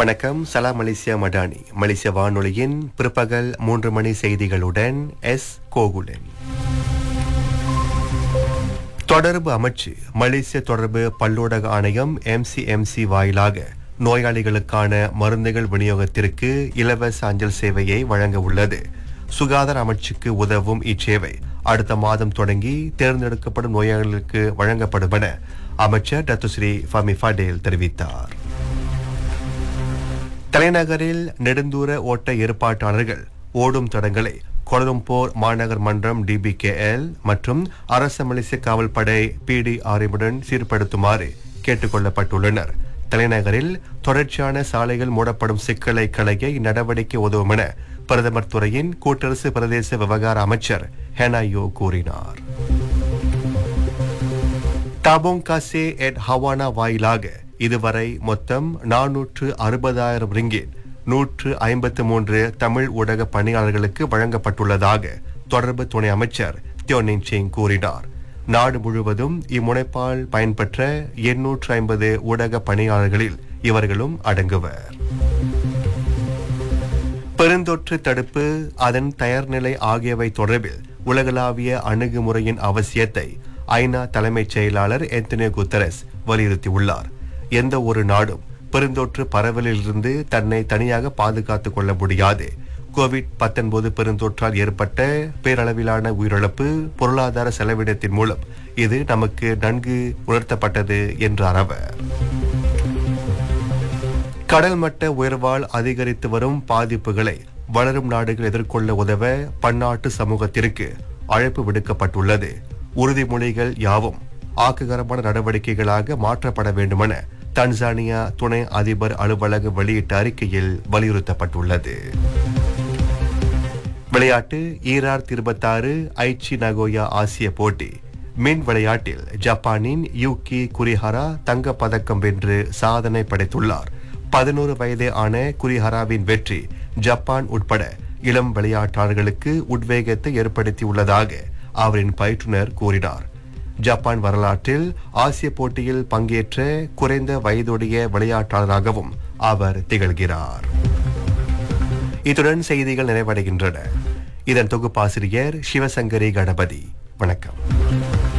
வணக்கம் சலாம் மலேசியா மடானி மலேசிய வானொலியின் பிற்பகல் மூன்று மணி செய்திகளுடன் எஸ் கோகுலன் தொடர்பு அமைச்சு மலேசிய தொடர்பு பல்லூடக ஆணையம் எம்சிஎம்சி வாயிலாக நோயாளிகளுக்கான மருந்துகள் விநியோகத்திற்கு இலவச அஞ்சல் சேவையை வழங்க உள்ளது சுகாதார அமைச்சுக்கு உதவும் இச்சேவை அடுத்த மாதம் தொடங்கி தேர்ந்தெடுக்கப்படும் நோயாளிகளுக்கு வழங்கப்படும் என அமைச்சர் டத்துஸ்ரீ ஃபமி ஃபடேல் தெரிவித்தார் தலைநகரில் நெடுந்தூர ஓட்ட ஏற்பாட்டாளர்கள் ஓடும் தடங்களை கொலம்பூர் மாநகர் மன்றம் டிபிகேஎல் மற்றும் அரச மலேசிய காவல் படை பிடிஆர்எம்முடன் சீர்படுத்துமாறு கேட்டுக்கொள்ளப்பட்டுள்ளனர் தலைநகரில் தொடர்ச்சியான சாலைகள் மூடப்படும் சிக்கலை களைய இந்நடவடிக்கை உதவும் என பிரதமர் துறையின் கூட்டரசு பிரதேச விவகார அமைச்சர் ஹெனாயோ கூறினார் டாபோங் காசே எட் ஹவானா வாயிலாக இதுவரை மொத்தம் நானூற்று அறுபதாயிரம் ரிங்கிட் நூற்று ஐம்பத்து மூன்று தமிழ் ஊடக பணியாளர்களுக்கு வழங்கப்பட்டுள்ளதாக தொடர்பு துணை அமைச்சர் தியோனின் சிங் கூறினார் நாடு முழுவதும் இம்முனைப்பால் பயன்பெற்ற எண்ணூற்று ஐம்பது ஊடக பணியாளர்களில் இவர்களும் அடங்குவர் பெருந்தொற்று தடுப்பு அதன் தயார்நிலை ஆகியவை தொடர்பில் உலகளாவிய அணுகுமுறையின் அவசியத்தை ஐநா தலைமைச் செயலாளர் எந்தனி குத்தரஸ் வலியுறுத்தியுள்ளார் எந்த ஒரு நாடும் பெருந்தொற்று பரவலிலிருந்து தன்னை தனியாக பாதுகாத்துக் கொள்ள முடியாது கோவிட் 19 பெருந்தொற்றால் ஏற்பட்ட பேரளவிலான உயிரிழப்பு பொருளாதார செலவினத்தின் மூலம் இது நமக்கு நன்கு உணர்த்தப்பட்டது என்றார் அவர் கடல் மட்ட உயர்வால் அதிகரித்து வரும் பாதிப்புகளை வளரும் நாடுகள் எதிர்கொள்ள உதவ பன்னாட்டு சமூகத்திற்கு அழைப்பு விடுக்கப்பட்டுள்ளது உறுதிமொழிகள் யாவும் ஆக்ககரமான நடவடிக்கைகளாக மாற்றப்பட வேண்டுமென தன்சானியா துணை அதிபர் அலுவலக வெளியிட்ட அறிக்கையில் வலியுறுத்தப்பட்டுள்ளது விளையாட்டு ஈரார் இருபத்தாறு ஐச்சி நகோயா ஆசிய போட்டி மின் விளையாட்டில் ஜப்பானின் யூகி குரிஹரா தங்கப் பதக்கம் வென்று சாதனை படைத்துள்ளார் பதினோரு வயதே ஆன குரிஹராவின் வெற்றி ஜப்பான் உட்பட இளம் விளையாட்டாளர்களுக்கு உத்வேகத்தை ஏற்படுத்தியுள்ளதாக அவரின் பயிற்றுனர் கூறினார் ஜப்பான் வரலாற்றில் ஆசிய போட்டியில் பங்கேற்ற குறைந்த வயதுடைய விளையாட்டாளராகவும் அவர் திகழ்கிறார் இத்துடன் செய்திகள் நிறைவடைகின்றன இதன் தொகுப்பாசிரியர் சிவசங்கரி கணபதி வணக்கம்